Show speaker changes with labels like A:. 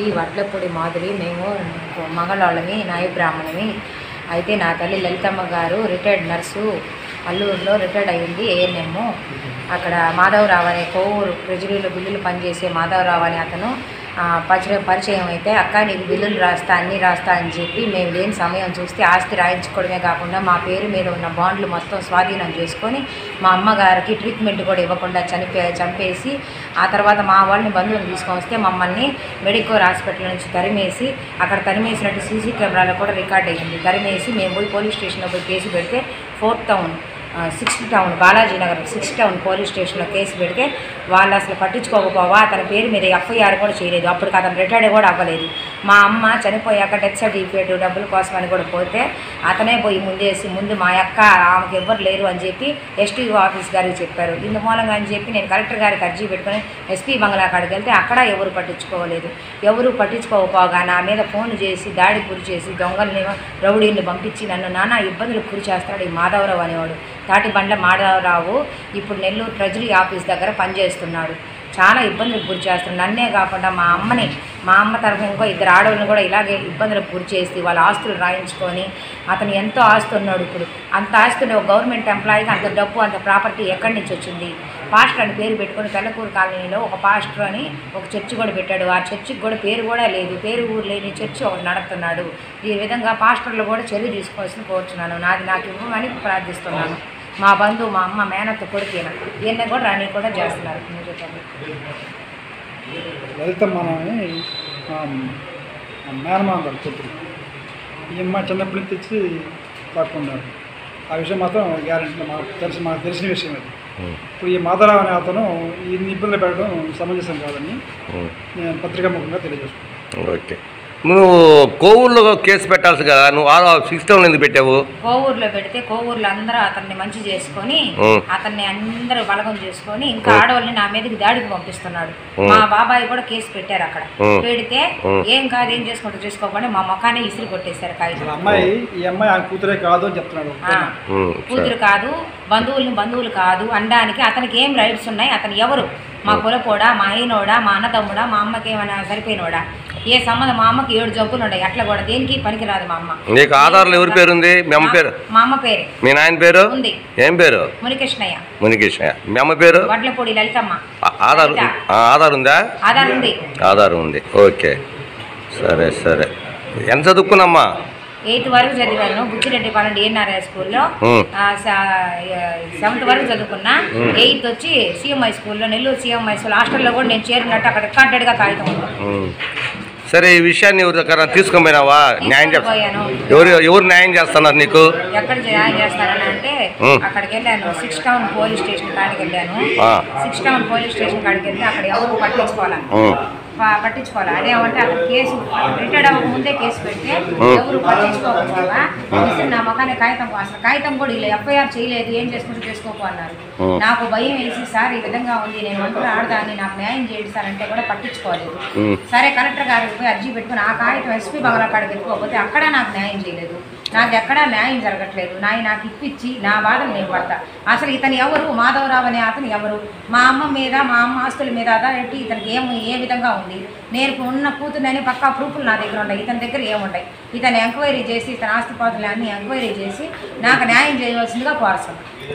A: వడ్లపూడి మాధురి మేము మగళాళ్ళమి నాయ బ్రాహ్మణమి అయితే నా తల్లి లలితమ్మ గారు రిటైర్డ్ నర్సు అల్లూరులో రిటైర్డ్ అయ్యింది ఏఎన్ఎం అక్కడ మాధవరావు అనే కోవూరు ట్రెజరీలో బిల్లులు పనిచేసే మాధవరావు అనే అతను ఆ, పరిచయం పరిచయం అయితే అక్క నీకు బిల్లులు రాస్తా అన్నీ రాస్తా అని చెప్పి మేము లేని సమయం చూస్తే ఆస్తి రాయించుకోవడమే కాకుండా మా పేరు మీద ఉన్న బాండ్లు మొత్తం స్వాధీనం చేసుకొని మా అమ్మగారికి ట్రీట్మెంట్ కూడా ఇవ్వకుండా చనిపే చంపేసి ఆ తర్వాత మా వాళ్ళని బంధువులు తీసుకొని వస్తే మమ్మల్ని మెడికోర్ హాస్పిటల్ నుంచి తరిమేసి అక్కడ తరిమేసినట్టు సీసీ కెమెరాలో కూడా రికార్డ్ అయ్యింది తరిమేసి మేము పోయి పోలీస్ స్టేషన్లో పోయి కేసు పెడితే fourth town sixth town Balaji Nagar sixth town police స్టేషన్లో కేసు పెడితే వాళ్ళు అసలు పట్టించుకోకపోవా అతని పేరు మీద ఎఫ్ఐఆర్ కూడా చేయలేదు అప్పటికి అతను రిటైర్డ్ కూడా అవ్వలేదు మా అమ్మ చనిపోయాక డెత్ సర్టిఫికేట్ డబ్బుల కోసం అని కూడా పోతే అతనే పోయి ముందేసి ముందు మా అక్క ఆమెకు ఎవ్వరు లేరు అని చెప్పి ఎస్టీ ఆఫీస్ గారికి చెప్పారు ఇందు మూలంగా అని చెప్పి నేను కలెక్టర్ గారికి అర్జీ పెట్టుకొని ఎస్పీ బంగ్లా కాడికి వెళ్తే అక్కడ ఎవరు పట్టించుకోలేదు ఎవరు పట్టించుకోకపోగా నా మీద ఫోన్ చేసి దాడి గురి చేసి దొంగల్ని రౌడీని పంపించి నన్ను నానా ఇబ్బందులకు గురి చేస్తాడు ఈ మాధవరావు అనేవాడు తాటిబండ్ల మాధవరావు ఇప్పుడు నెల్లూరు ట్రెజరీ ఆఫీస్ దగ్గర పనిచేస్తున్నాడు చాలా ఇబ్బందులకు గురి చేస్తున్నాడు నన్నే కాకుండా మా అమ్మని మా అమ్మ తరఫు ఇంకో ఇద్దరు ఆడవాళ్ళని కూడా ఇలాగే ఇబ్బందులకు గురి చేసి వాళ్ళ ఆస్తులు రాయించుకొని అతను ఎంతో ఆస్తి ఉన్నాడు ఇప్పుడు అంత ఆస్తి ఉన్న ఒక గవర్నమెంట్ ఎంప్లాయీకి అంత డబ్బు అంత ప్రాపర్టీ ఎక్కడి నుంచి వచ్చింది పాస్టర్ అని పేరు పెట్టుకొని తెల్లకూరు కాలనీలో ఒక పాస్టర్ అని ఒక చర్చి కూడా పెట్టాడు ఆ చర్చికి కూడా పేరు కూడా లేదు పేరు ఊరు లేని చర్చి ఒకటి నడుపుతున్నాడు ఈ విధంగా పాస్టర్లు కూడా చర్య తీసుకోవాల్సింది కోరుచున్నాను నాది నాకు ఇవ్వమని ప్రార్థిస్తున్నాను మా బంధువు మా అమ్మ మేనత్త కొడుకేనా ఈయన కూడా రాని కూడా చేస్తున్నారు మీరు చెప్పండి.
B: లలితమ్మని మేనమాంగారు కూతురు ఈ అమ్మాయి చిన్నప్పటి నుంచి తెచ్చి కాకున్నారు ఆ విషయం మాత్రం గ్యారెంటీ మాకు తెలిసి మాకు తెలిసిన విషయం అది ఇప్పుడు ఈ మాధవరావు అనే అతను ఇన్ని ఇబ్బందులు పెట్టడం సమంజసం కాదని నేను పత్రికాముఖంగా తెలియజేసుకున్నాను
C: ఓకే నువ్వు కోవూరులో కేసు పెట్టాల్సి కదా నువ్వు ఆ సిక్స్ టౌన్ ఎందుకు పెట్టావు
A: కోవూరులో పెడితే కోవూరులో అందరూ అతన్ని మంచి చేసుకొని
C: ఉం.
A: అతన్ని అందరూ బలగం చేసుకొని ఇంకా ఆడవాళ్ళని నా మీదకి దాడికి పంపిస్తున్నాడు
C: ఉం.
A: మా బాబాయ్ కూడా కేసు పెట్టారు అక్కడ
C: ఉం.
A: పెడితే
C: ఉం.
A: ఏం కాదు ఏం చేసుకుంటూ చేసుకోకుండా మా ముఖాన్ని ఇసిరి కొట్టేశారు
B: అసలు
A: కాగితం
B: అమ్మాయి ఈ అమ్మాయి ఆ కూతురే కాదు అని చెప్తున్నాడు
A: ఆ.
C: ఉమ్, సరే.
A: కూతురు కాదు బంధువుల్ని బంధువులు కాదు అనడానికి అతనికి ఏం రైట్స్ ఉన్నాయి అతను ఎవరు మా కులపోడా మా అయినోడా మా అన్నతమ్ముడా మా అమ్మకి ఏమైనా సరిపోయినోడా ఏ సంబంధం మా అమ్మకి ఏడు జబ్బులు ఉన్నాయి అట్లా కూడా దేనికి పనికిరాదు మా అమ్మ
C: నీకు ఆధార్లో ఎవరి పేరు ఉంది మీ అమ్మ పేరు
A: మా అమ్మ పేరే
C: మీ నాయన పేరు
A: ఉంది
C: ఏం పేరు
A: మునికృష్ణయ్య
C: మునికృష్ణ మీ అమ్మ పేరు
A: వడ్లపూడి లలితమ్మ
C: ఆ- ఆధార్
A: లలిత.
C: ఆ, ఆధార్ ఉందా
A: ఆధార్ ఉంది
C: ఆధార్ ఉంది ఓకే సరే సరే ఎంత చదువుకున్నామ్మా
A: ఎయిత్ వరకు చదివాను బుచ్చిరెడ్డి పాలెం డిఎన్ఆర్ఐ స్కూల్లో
C: ఉం.
A: సెవెంత్ వరకు చదువుకున్నా ఎయిత్ వచ్చి సిఎంఐ స్కూల్లో నెల్లూరు సిఎంఐ స్కూల్ హాస్టల్లో కూడా నేను చేరినట్టు అక్కడ రికార్డెడ్గా కాగితం ఉంది
C: ఉమ్. సరే ఈ విషయాన్ని ఎవరి దగ్గర తీసుకొని పోయినావా న్యాయం చేస్తా
A: పోయాను
C: ఎవరు ఎవరు న్యాయం చేస్తున్నారు నీకు
A: ఎక్కడ జాయిన్ చేస్తారని అంటే
C: ఉం.
A: అక్కడికి వెళ్ళాను సిక్స్ టౌన్ పోలీస్ స్టేషన్ కాడికి వెళ్ళాను
C: ఆ.
A: సిక్స్ టౌన్ పోలీస్ స్టేషన్ కాడికి వెళ్తే అక్కడ ఎవరు పట్టించుకోవాలి
C: ఉమ్.
A: ప- పట్టించుకోవాలి అదేమంటే అక్కడ కేసు రిటైర్డ్ అవ్వక ముందే కేసు పెడితే ఎవరు పట్టించుకోకపోగా మిషన్ నా మొఖాన్ని కాగితం అసలు కాగితం కూడా ఇలా ఎఫ్ఐఆర్ చేయలేదు ఏం చేసుకుంటూ చేసుకోకు అన్నారు
C: ఉం.
A: నాకు భయం వేసి సార్ ఈ విధంగా ఉంది నేను ఒంటరి ఆడదాన్ని నాకు న్యాయం చేయండి సార్ అంటే కూడా పట్టించుకోలేదు
C: ఉం.
A: సరే కలెక్టర్ గారికి పోయి అర్జీ పెట్టుకుని ఆ కాగితం ఎస్పీ బంగ్లా కాడికి వెళ్ళిపోతే అక్కడ నాకు న్యాయం చేయలేదు నాకు ఎక్కడా న్యాయం జరగట్లేదు నాయ నాకు ఇప్పించి నా బాధలు నేను పడతా అసలు ఇతను ఎవరు మాధవరావు అనే అతను ఎవరు మా అమ్మ మీద మా అమ్మ ఆస్తుల మీద అదారెట్టి ఇతనికి ఏం ఏ విధంగా ఉంది నేను ఉన్న కూతురుని పక్కా ప్రూఫ్లు నా దగ్గర ఉన్నాయి ఇతని దగ్గర ఏముంటాయి ఇతను ఎంక్వైరీ చేసి ఇతని ఆస్తిపాతులు అన్ని ఎంక్వైరీ చేసి నాకు న్యాయం చేయవలసిందిగా కోరుతున్నాను